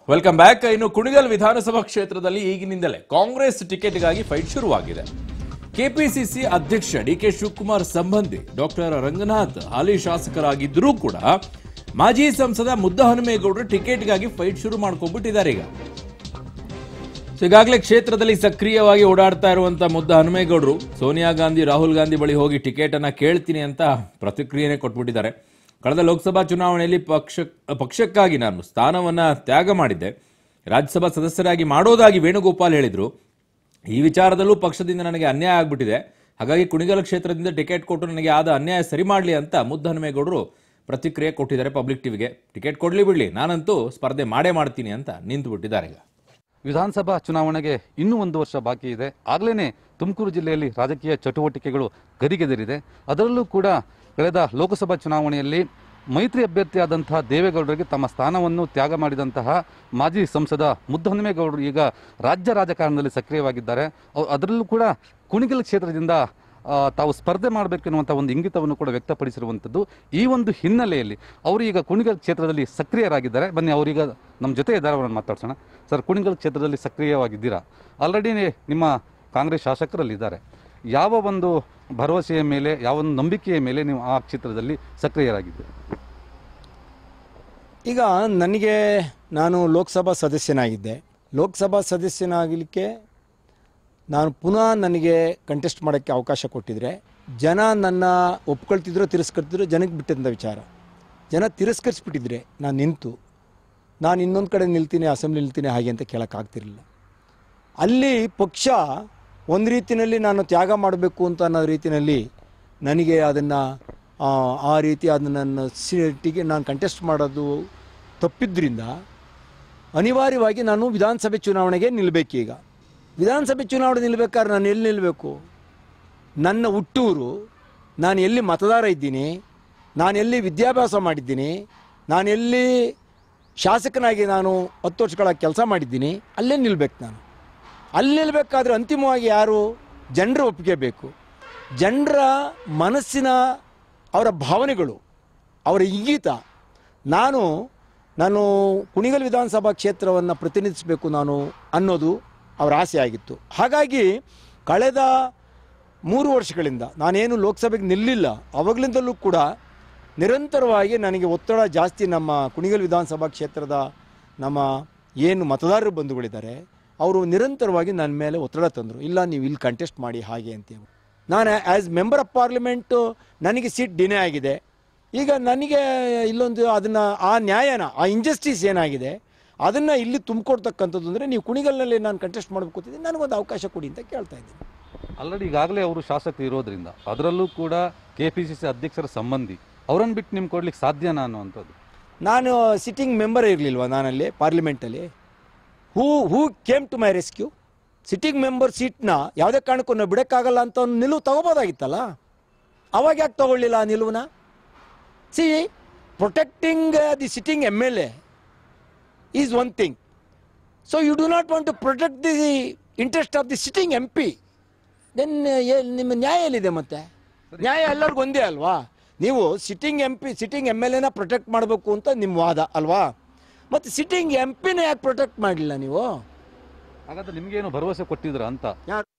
welcome back ಇನ್ನು ಕುಣಿಗಲ್ ವಿಧಾನಸಭಾ ಕ್ಷೇತ್ರದಲ್ಲಿ ಈಗಿನಿಂದಲೇ ಕಾಂಗ್ರೆಸ್ ಟಿಕೆಟ್ಗಾಗಿ ಫೈಟ್ ಶುರುವಾಗಿದೆ ಕೆಪಿಸಿಸಿ ಅಧ್ಯಕ್ಷ ಡಿ ಕೆ ಶಿವಕುಮಾರ್ ಸಂಬಂಧಿ ಡಾಕ್ಟರ್ ರಂಗನಾಥ್ ಹಾಲಿ ಶಾಸಕರಾಗಿದ್ದರೂ ಕೂಡ ಮಾಜಿ ಸಂಸದ ಮುದ್ದ ಹನುಮೇಗೌಡರು ಟಿಕೆಟ್ಗಾಗಿ ಫೈಟ್ ಶುರು ಮಾಡ್ಕೊಂಡ್ಬಿಟ್ಟಿದ್ದಾರೆ ಈಗ ಸೊ ಈಗಾಗಲೇ ಕ್ಷೇತ್ರದಲ್ಲಿ ಸಕ್ರಿಯವಾಗಿ ಓಡಾಡ್ತಾ ಇರುವಂತ ಮುದ್ದ ಹನುಮೇಗೌಡರು ಸೋನಿಯಾ ಗಾಂಧಿ ರಾಹುಲ್ ಗಾಂಧಿ ಬಳಿ ಹೋಗಿ ಟಿಕೆಟ್ ಅನ್ನ ಕೇಳ್ತೀನಿ ಅಂತ ಪ್ರತಿಕ್ರಿಯೆನೇ ಕೊಟ್ಬಿಟ್ಟಿದ್ದಾರೆ ಕಳೆದ ಲೋಕಸಭಾ ಚುನಾವಣೆಯಲ್ಲಿ ಪಕ್ಷ ಪಕ್ಷಕ್ಕಾಗಿ ನಾನು ಸ್ಥಾನವನ್ನ ತ್ಯಾಗ ಮಾಡಿದ್ದೆ ರಾಜ್ಯಸಭಾ ಸದಸ್ಯರಾಗಿ ಮಾಡೋದಾಗಿ ವೇಣುಗೋಪಾಲ್ ಹೇಳಿದ್ರು ಈ ವಿಚಾರದಲ್ಲೂ ಪಕ್ಷದಿಂದ ನನಗೆ ಅನ್ಯಾಯ ಆಗ್ಬಿಟ್ಟಿದೆ ಹಾಗಾಗಿ ಕುಣಿಗಲ್ ಕ್ಷೇತ್ರದಿಂದ ಟಿಕೆಟ್ ಕೊಟ್ಟು ನನಗೆ ಆದ ಅನ್ಯಾಯ ಸರಿ ಮಾಡಲಿ ಅಂತ ಮುದ್ದ ಹನುಮೇಗೌಡರು ಪ್ರತಿಕ್ರಿಯೆ ಕೊಟ್ಟಿದ್ದಾರೆ ಪಬ್ಲಿಕ್ ಟಿವಿಗೆ ಟಿಕೆಟ್ ಕೊಡ್ಲಿ ಬಿಡ್ಲಿ ನಾನಂತೂ ಸ್ಪರ್ಧೆ ಮಾಡೇ ಮಾಡ್ತೀನಿ ಅಂತ ನಿಂತು ಬಿಟ್ಟಿದ್ದಾರೆ ಈಗ ವಿಧಾನಸಭಾ ಚುನಾವಣೆಗೆ ಇನ್ನೂ ಒಂದು ವರ್ಷ ಬಾಕಿ ಇದೆ ಆಗಲೇ ತುಮಕೂರು ಜಿಲ್ಲೆಯಲ್ಲಿ ರಾಜಕೀಯ ಚಟುವಟಿಕೆಗಳು ಗರಿಗೆದರಿದೆ ಅದರಲ್ಲೂ ಕೂಡ ಕಳೆದ ಲೋಕಸಭಾ ಚುನಾವಣೆಯಲ್ಲಿ ಮೈತ್ರಿ ಅಭ್ಯರ್ಥಿಯಾದಂತಹ ದೇವೇಗೌಡರಿಗೆ ತಮ್ಮ ಸ್ಥಾನವನ್ನು ತ್ಯಾಗ ಮಾಡಿದಂತಹ ಮಾಜಿ ಸಂಸದ ಮುದ್ದಹನುಮೇಗೌಡರು ಈಗ ರಾಜ್ಯ ರಾಜಕಾರಣದಲ್ಲಿ ಸಕ್ರಿಯವಾಗಿದ್ದಾರೆ ಅವ್- ಅದರಲ್ಲೂ ಕೂಡ ಕುಣಿಗಲ್ ಕ್ಷೇತ್ರದಿಂದ ಆ, ತಾವು ಸ್ಪರ್ಧೆ ಮಾಡಬೇಕೆನ್ನುವಂಥ ಒಂದು ಇಂಗಿತವನ್ನು ಕೂಡ ವ್ಯಕ್ತಪಡಿಸಿರುವಂಥದ್ದು ಈ ಒಂದು ಹಿನ್ನೆಲೆಯಲ್ಲಿ ಅವರು ಈಗ ಕುಣಿಗಲ್ ಕ್ಷೇತ್ರದಲ್ಲಿ ಸಕ್ರಿಯರಾಗಿದ್ದಾರೆ ಬನ್ನಿ ಅವರೀಗ ನಮ್ಮ ಜೊತೆ ಇದ್ದಾರೆ ಅವರನ್ನು ಮಾತಾಡ್ಸೋಣ ಸರ್ ಕುಣಿಗಲ್ ಕ್ಷೇತ್ರದಲ್ಲಿ ಸಕ್ರಿಯವಾಗಿದ್ದೀರಾ ಆಲ್ರೆಡಿ ನಿಮ್ಮ ಕಾಂಗ್ರೆಸ್ ಶಾಸಕರಲ್ಲಿದ್ದಾರೆ ಯಾವ ಒಂದು ಭರವಸೆಯ ಮೇಲೆ ಯಾವ ಒಂದು ನಂಬಿಕೆಯ ಮೇಲೆ ನೀವು ಆ ಕ್ಷೇತ್ರದಲ್ಲಿ ಸಕ್ರಿಯರಾಗಿದ್ದೀರಿ ಈಗ ನನಗೆ ನಾನು ಲೋಕಸಭಾ ಸದಸ್ಯನಾಗಿದ್ದೆ ಲೋಕಸಭಾ ಸದಸ್ಯನಾಗಲಿಕ್ಕೆ ನಾನು ಪುನಃ ನನಗೆ ಕಂಟೆಸ್ಟ್ ಮಾಡೋಕ್ಕೆ ಅವಕಾಶ ಕೊಟ್ಟಿದ್ರೆ ಜನ ನನ್ನ ಒಪ್ಕೊಳ್ತಿದ್ರು ತಿರಸ್ಕರ್ತಿದ್ರು ಜನಕ್ಕೆ ಬಿಟ್ಟಂಥ ವಿಚಾರ ಜನ ತಿರಸ್ಕರಿಸ್ಬಿಟ್ಟಿದ್ರೆ ನಾನು ನಿಂತು ನಾನು ಇನ್ನೊಂದು ಕಡೆ ನಿಲ್ತೀನಿ ಅಸೆಂಬ್ಲಿ ನಿಲ್ತೀನಿ ಹಾಗೆ ಅಂತ ಕೇಳೋಕ್ಕಾಗ್ತಿರಲಿಲ್ಲ ಅಲ್ಲಿ ಪಕ್ಷ ಒಂದು ರೀತಿಯಲ್ಲಿ ನಾನು ತ್ಯಾಗ ಮಾಡಬೇಕು ಅಂತ ಅನ್ನೋ ರೀತಿಯಲ್ಲಿ ನನಗೆ ಅದನ್ನು ಆ ರೀತಿ ಅದನ್ನು ನನ್ನ ಸೀಟಿಗೆ ನಾನು ಕಂಟೆಸ್ಟ್ ಮಾಡೋದು ತಪ್ಪಿದ್ರಿಂದ ಅನಿವಾರ್ಯವಾಗಿ ನಾನು ವಿಧಾನಸಭೆ ಚುನಾವಣೆಗೆ ನಿಲ್ಲಬೇಕೀಗ ವಿಧಾನಸಭೆ ಚುನಾವಣೆ ನಿಲ್ಬೇಕಾದ್ರೆ ನಾನು ಎಲ್ಲಿ ನಿಲ್ಲಬೇಕು ನನ್ನ ಹುಟ್ಟೂರು ನಾನು ಎಲ್ಲಿ ಮತದಾರ ಇದ್ದೀನಿ ನಾನು ಎಲ್ಲಿ ವಿದ್ಯಾಭ್ಯಾಸ ಮಾಡಿದ್ದೀನಿ ನಾನು ಎಲ್ಲಿ ಶಾಸಕನಾಗಿ ನಾನು ಹತ್ತು ವರ್ಷಗಳ ಕೆಲಸ ಮಾಡಿದ್ದೀನಿ ಅಲ್ಲೇ ನಿಲ್ಬೇಕು ನಾನು ಅಲ್ಲಿ ನಿಲ್ಬೇಕಾದ್ರೆ ಅಂತಿಮವಾಗಿ ಯಾರು ಜನರ ಒಪ್ಪಿಗೆ ಬೇಕು ಜನರ ಮನಸ್ಸಿನ ಅವರ ಭಾವನೆಗಳು ಅವರ ಇಂಗಿತ ನಾನು ನಾನು ಕುಣಿಗಲ್ ವಿಧಾನಸಭಾ ಕ್ಷೇತ್ರವನ್ನು ಪ್ರತಿನಿಧಿಸಬೇಕು ನಾನು ಅನ್ನೋದು ಅವರ ಆಸೆ ಆಗಿತ್ತು ಹಾಗಾಗಿ ಕಳೆದ ಮೂರು ವರ್ಷಗಳಿಂದ ನಾನೇನು ಲೋಕಸಭೆಗೆ ನಿಲ್ಲಿಲ್ಲ ಅವಾಗಲಿಂದಲೂ ಕೂಡ ನಿರಂತರವಾಗಿ ನನಗೆ ಒತ್ತಡ ಜಾಸ್ತಿ ನಮ್ಮ ಕುಣಿಗಲ್ ವಿಧಾನಸಭಾ ಕ್ಷೇತ್ರದ ನಮ್ಮ ಏನು ಮತದಾರರು ಬಂಧುಗಳಿದ್ದಾರೆ ಅವರು ನಿರಂತರವಾಗಿ ನನ್ನ ಮೇಲೆ ಒತ್ತಡ ತಂದರು ಇಲ್ಲ ನೀವು ಇಲ್ಲಿ ಕಂಟೆಸ್ಟ್ ಮಾಡಿ ಹಾಗೆ ಅಂತೇಳಿ ನಾನು ಆ್ಯಸ್ ಮೆಂಬರ್ ಆಫ್ ಪಾರ್ಲಿಮೆಂಟು ನನಗೆ ಸೀಟ್ ಡಿನೇ ಆಗಿದೆ ಈಗ ನನಗೆ ಇಲ್ಲೊಂದು ಅದನ್ನು ಆ ನ್ಯಾಯನ ಆ ಇಂಜಸ್ಟಿಸ್ ಏನಾಗಿದೆ ಅದನ್ನು ಇಲ್ಲಿ ತುಂಬಿಕೊಡ್ತಕ್ಕಂಥದ್ದು ಅಂದರೆ ನೀವು ಕುಣಿಗಲ್ನಲ್ಲಿ ನಾನು ಕಂಟೆಸ್ಟ್ ಮಾಡಬೇಕು ಅಂತಿದ್ದೀನಿ ನನಗೊಂದು ಅವಕಾಶ ಕೊಡಿ ಅಂತ ಕೇಳ್ತಾ ಇದ್ದೀನಿ ಆಲ್ರೆಡಿ ಈಗಾಗಲೇ ಅವರು ಶಾಸಕರು ಇರೋದ್ರಿಂದ ಅದರಲ್ಲೂ ಕೂಡ ಕೆ ಪಿ ಸಿ ಸಿ ಅಧ್ಯಕ್ಷರ ಸಂಬಂಧಿ ಅವರನ್ನು ಬಿಟ್ಟು ನಿಮ್ಗೆ ಕೊಡ್ಲಿಕ್ಕೆ ಸಾಧ್ಯನಾ ಅನ್ನುವಂಥದ್ದು ನಾನು ಸಿಟ್ಟಿಂಗ್ ಮೆಂಬರ್ ಇರಲಿಲ್ವಾ ನಾನಲ್ಲಿ ಪಾರ್ಲಿಮೆಂಟಲ್ಲಿ who who came to my rescue sitting member ಸೀಟ್ನ ಯಾವುದೇ ಕಾರಣಕ್ಕೂ ನಾವು ಬಿಡೋಕ್ಕಾಗಲ್ಲ ಅಂತ ಒಂದು ನಿಲುವು ತಗೋಬೋದಾಗಿತ್ತಲ್ಲ ಅವಾಗ ಯಾಕೆ ತಗೊಳ್ಳಿಲ್ಲ ಆ ನಿಲುವನ್ನ see protecting the sitting M L A is one thing so you do not want to protect the interest of the sitting M P then ನಿಮ್ಮ ನ್ಯಾಯ ಎಲ್ಲಿದೆ ಮತ್ತೆ ನ್ಯಾಯ ಎಲ್ಲರಿಗೂ ಒಂದೇ ಅಲ್ವಾ ನೀವು sitting M P sitting M L ಎನ ಪ್ರೊಟೆಕ್ಟ್ ಮಾಡಬೇಕು ಅಂತ ನಿಮ್ಮ ವಾದ ಅಲ್ವಾ ಮತ್ತು ಸಿಟ್ಟಿಂಗ್ ಎಂ ಪಿನ ಯಾಕೆ ಪ್ರೊಟೆಕ್ಟ್ ಮಾಡಲಿಲ್ಲ ನೀವು ಹಾಗಾದ್ರೆ ನಿಮ್ಗೇನು ಭರವಸೆ ಕೊಟ್ಟಿದ್ರ ಅಂತ ಯಾರು